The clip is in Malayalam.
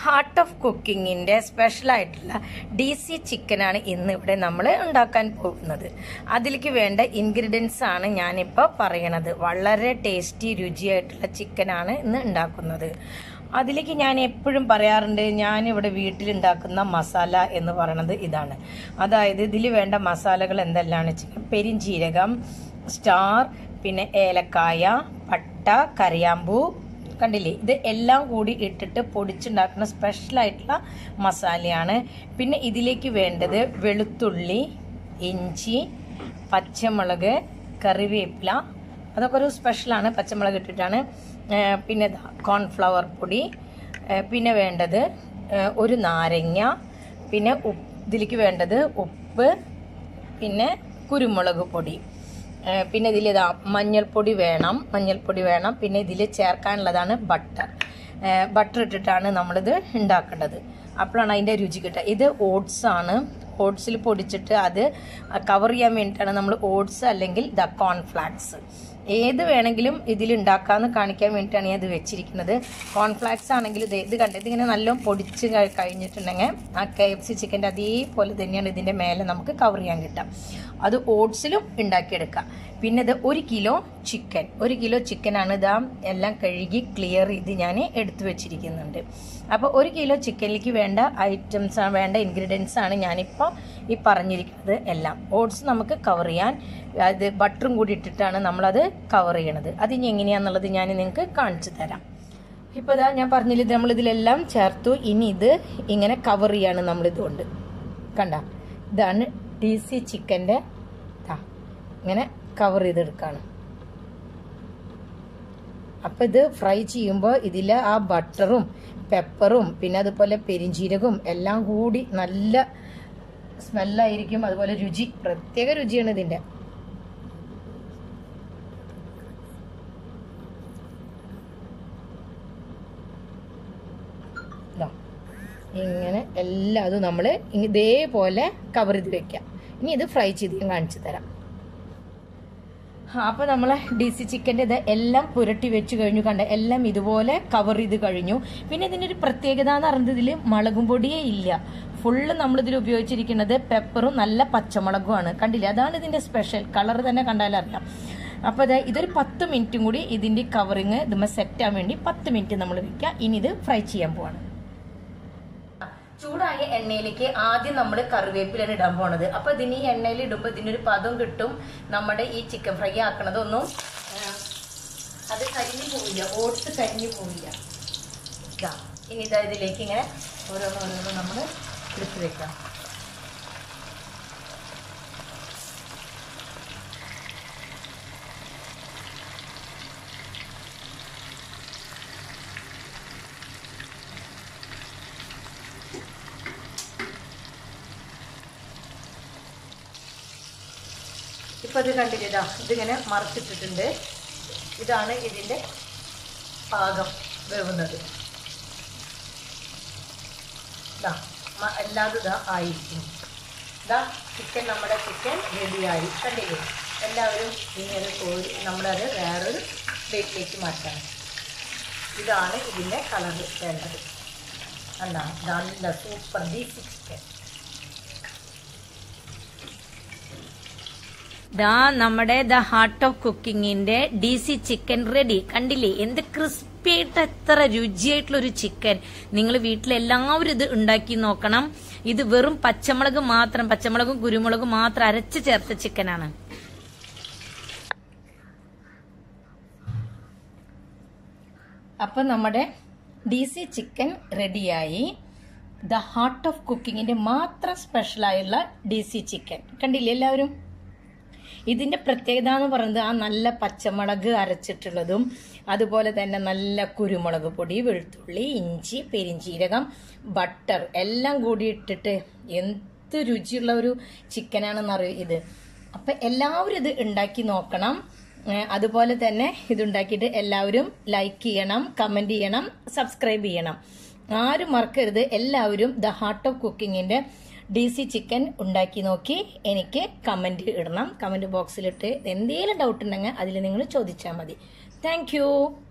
ഹാർട്ട് ഓഫ് കുക്കിങ്ങിന്റെ സ്പെഷ്യൽ ആയിട്ടുള്ള ഡി സി ചിക്കനാണ് ഇന്ന് ഇവിടെ നമ്മൾ ഉണ്ടാക്കാൻ പോകുന്നത് അതിലേക്ക് വേണ്ട ഇൻഗ്രീഡിയൻസ് ആണ് ഞാനിപ്പോൾ പറയണത് വളരെ ടേസ്റ്റി രുചിയായിട്ടുള്ള ചിക്കനാണ് ഇന്ന് ഉണ്ടാക്കുന്നത് അതിലേക്ക് ഞാൻ എപ്പോഴും പറയാറുണ്ട് ഞാൻ ഇവിടെ വീട്ടിലുണ്ടാക്കുന്ന മസാല എന്ന് പറയുന്നത് ഇതാണ് അതായത് ഇതിൽ വേണ്ട മസാലകൾ എന്തെല്ലാമാണ് വെച്ചാൽ പെരിഞ്ചീരകം സ്റ്റാർ പിന്നെ ഏലക്കായ പട്ട കറിയാമ്പൂ കണ്ടില്ലേ ഇത് എല്ലാം കൂടി ഇട്ടിട്ട് പൊടിച്ചുണ്ടാക്കുന്ന സ്പെഷ്യൽ ആയിട്ടുള്ള മസാലയാണ് പിന്നെ ഇതിലേക്ക് വേണ്ടത് വെളുത്തുള്ളി ഇഞ്ചി പച്ചമുളക് കറിവേപ്പില അതൊക്കെ ഒരു സ്പെഷ്യലാണ് പച്ചമുളക് ഇട്ടിട്ടാണ് ഏ, പിന്നെ ദാ കോൺഫ്ലവർ പൊടി ഏ, പിന്നെ വേണ്ടത് ഏ, ഒരു നാരങ്ങ പിന്നെ ഉപ്പ് ഇതിലേക്ക് വേണ്ടത് ഉപ്പ് പിന്നെ കുരുമുളക് പൊടി ഏ, പിന്നെ ഇതിൽ ഇതാ മഞ്ഞൾപ്പൊടി വേണം മഞ്ഞൾപ്പൊടി വേണം പിന്നെ ഇതിൽ ചേർക്കാനുള്ളതാണ് ബട്ടർ ബട്ടർ ഇട്ടിട്ടാണ് നമ്മളിത് ഉണ്ടാക്കേണ്ടത് അപ്പോഴാണ് അതിൻ്റെ രുചി കിട്ടുക ഇത് ഓട്സ് ആണ് ഓട്സിൽ പൊടിച്ചിട്ട് അത് കവർ ചെയ്യാൻ വേണ്ടിയിട്ടാണ് നമ്മൾ ഓട്സ് അല്ലെങ്കിൽ ദ കോൺഫ്ലാക്സ് ഏത് വേണമെങ്കിലും ഇതിൽ ഉണ്ടാക്കാമെന്ന് കാണിക്കാൻ വേണ്ടിയിട്ടാണ് ഞാൻ ഇത് വെച്ചിരിക്കുന്നത് കോൺഫ്ലാക്സ് ആണെങ്കിൽ ഇത് ഇത് കണ്ടത് ഇതിങ്ങനെ നല്ലോണം പൊടിച്ച് കഴി- കഴിഞ്ഞിട്ടുണ്ടെങ്കിൽ ആ കെ എഫ് സി ചിക്കൻ്റെ അതേപോലെ തന്നെയാണ് ഇതിൻ്റെ മേലെ നമുക്ക് കവർ ചെയ്യാൻ കിട്ടുക അത് ഓട്സിലും ഉണ്ടാക്കിയെടുക്കാം പിന്നെ ഇത് ഒരു കിലോ ചിക്കൻ ഒരു കിലോ ചിക്കനാണ് ഇതാ എല്ലാം കഴുകി ക്ലിയർ ചെയ്ത് ഞാൻ എടുത്തു വെച്ചിരിക്കുന്നുണ്ട് അപ്പോൾ ഒരു കിലോ ചിക്കനിലേക്ക് വേണ്ട ഐറ്റംസ് വേണ്ട ഇൻഗ്രീഡിയൻസ് ആണ് ഞാനിപ്പോൾ ഈ പറഞ്ഞിരിക്കുന്നത് എല്ലാം ഓട്സ് നമുക്ക് കവർ ചെയ്യാൻ അത് ബട്ടറും കൂടി ഇട്ടിട്ടാണ് നമ്മളത് കവർ ചെയ്യണത് അത് ഇനി എങ്ങനെയാണെന്നുള്ളത് ഞാൻ നിങ്ങൾക്ക് കാണിച്ചു തരാം ഇപ്പോൾ ഇതാ ഞാൻ പറഞ്ഞില്ല ഇത് നമ്മളിതിലെല്ലാം ചേർത്തു ഇനി ഇത് ഇങ്ങനെ കവർ ചെയ്യാണ് നമ്മളിതുകൊണ്ട് കണ്ട ഇതാണ് ഡി സി ചിക്കൻ്റെ ഇങ്ങനെ കവർ ചെയ്തെടുക്കാണ് അപ്പം ഇത് ഫ്രൈ ചെയ്യുമ്പോൾ ഇതിൽ ആ ബട്ടറും പെപ്പറും പിന്നെ അതുപോലെ പെരിഞ്ചീരകവും എല്ലാം കൂടി നല്ല സ്മെല്ലായിരിക്കും അതുപോലെ രുചി പ്രത്യേക രുചിയാണ് ഇതിൻ്റെ ഇതാ ഇങ്ങനെ എല്ലാം അത് നമ്മൾ ഇതേപോലെ കവർ ചെയ്ത് വെക്കാം ഇനി ഇത് ഫ്രൈ ചെയ്ത് ഞാൻ കാണിച്ചു തരാം അപ്പൊ നമ്മളെ ഡി സി ചിക്കൻ്റെ ഇത് എല്ലാം പുരട്ടി വെച്ച് കഴിഞ്ഞു കണ്ട എല്ലാം ഇതുപോലെ കവർ ചെയ്ത് കഴിഞ്ഞു പിന്നെ ഇതിന്റെ ഒരു പ്രത്യേകത എന്ന് പറയുന്നത് ഇതിൽ മുളകും പൊടിയേ ഇല്ല ഫുള്ള് നമ്മൾ ഇതിൽ ഉപയോഗിച്ചിരിക്കുന്നത് പെപ്പറും നല്ല പച്ചമുളകുമാണ് കണ്ടില്ലേ അതാണ് ഇതിന്റെ സ്പെഷ്യൽ കളർ തന്നെ കണ്ടാലറിയാം അപ്പൊ അതെ ഇതൊരു പത്ത് മിനിറ്റും കൂടി ഇതിന്റെ കവറിങ് ഇതുമ്മ സെറ്റ് ആവാൻ വേണ്ടി പത്ത് മിനിറ്റ് നമ്മൾ വെക്കുക ഇനി ഇത് ഫ്രൈ ചെയ്യാൻ പോവാണ് ചൂടായ എണ്ണയിലേക്ക് ആദ്യം നമ്മൾ കറിവേപ്പിലാണ് ഇടാൻ പോണത് അപ്പൊ ഇതിന് ഈ എണ്ണയിൽ ഇടുമ്പോൾ ഇതിനൊരു പദം കിട്ടും നമ്മുടെ ഈ ചിക്കൻ ഫ്രൈ ആക്കണതൊന്നും ആ, അത് കരിഞ്ഞു പോവില്ല ഓട്സ് കരിഞ്ഞു പോവില്ല ഇതാ ഇനി ഇതാ ഇതിലേക്ക് ഇങ്ങനെ ഓരോന്ന് ഓരോന്ന് നമ്മൾ എടുത്ത് വെക്കാം ഇപ്പൊ ഇത് കണ്ടില്ലേ ഇതാ ഇതിങ്ങനെ മറച്ചിട്ടിട്ടുണ്ട് ഇതാണ് ഇതിന്റെ പാകം വേവുന്നത് ഇതാ മ- എല്ലാതും ഇതാ ആയിരിക്കും ഇതാ ചിക്കൻ നമ്മുടെ ചിക്കൻ റെഡിയായി കണ്ടില്ലേ എല്ലാവരും ഇങ്ങനെ കോരി നമ്മളത് വേറൊരു പ്ലേറ്റിലേക്ക് മാറ്റാം ഇതാണ് ഇതിൻ്റെ കളർ വേണ്ടത് കണ്ടാ നല്ല സൂപ്പർ ഡീസി ചിക്കൻ ദാ നമ്മുടെ ദ ഹാർട്ട് ഓഫ് കുക്കിങ്ങിന്റെ ഡി സി ചിക്കൻ റെഡി കണ്ടില്ലേ എന്ത് ക്രിസ്പി ആയിട്ട് എത്ര രുചിയായിട്ടുള്ള ഒരു ചിക്കൻ നിങ്ങൾ വീട്ടിൽ എല്ലാവരും ഇത് ഉണ്ടാക്കി നോക്കണം ഇത് വെറും പച്ചമുളക് മാത്രം പച്ചമുളകും കുരുമുളകും മാത്രം അരച്ച് ചേർത്ത ചിക്കനാണ് അപ്പൊ നമ്മുടെ ഡി സി ചിക്കൻ റെഡിയായി ദ ഹാർട്ട് ഓഫ് കുക്കിങ്ങിന്റെ മാത്രം സ്പെഷ്യലായുള്ള ഡി സി ചിക്കൻ കണ്ടില്ലേ എല്ലാവരും ഇതിന്റെ പ്രത്യേകത എന്ന് പറയുന്നത് ആ നല്ല പച്ചമുളക് അരച്ചിട്ടുള്ളതും അതുപോലെ തന്നെ നല്ല കുരുമുളക് പൊടി വെളുത്തുള്ളി ഇഞ്ചി പെരിഞ്ചീരകം ബട്ടർ എല്ലാം കൂടി ഇട്ടിട്ട് എന്ത് രുചിയുള്ള ഒരു ചിക്കനാണെന്ന് അറിയും ഇത് അപ്പൊ എല്ലാവരും ഇത് ഉണ്ടാക്കി നോക്കണം ഏഹ് അതുപോലെ തന്നെ ഇതുണ്ടാക്കിയിട്ട് എല്ലാവരും ലൈക്ക് ചെയ്യണം കമന്റ് ചെയ്യണം സബ്സ്ക്രൈബ് ചെയ്യണം ആരും മറക്കരുത് എല്ലാവരും ദ ഹാർട്ട് ഓഫ് കുക്കിങ്ങിന്റെ ഡി സി ചിക്കൻ ഉണ്ടാക്കി നോക്കി എനിക്ക് കമന്റ് ഇടണം കമന്റ് ബോക്സിലിട്ട് എന്തെങ്കിലും ഡൗട്ട് ഉണ്ടെങ്കിൽ അതിൽ നിങ്ങൾ ചോദിച്ചാൽ മതി താങ്ക്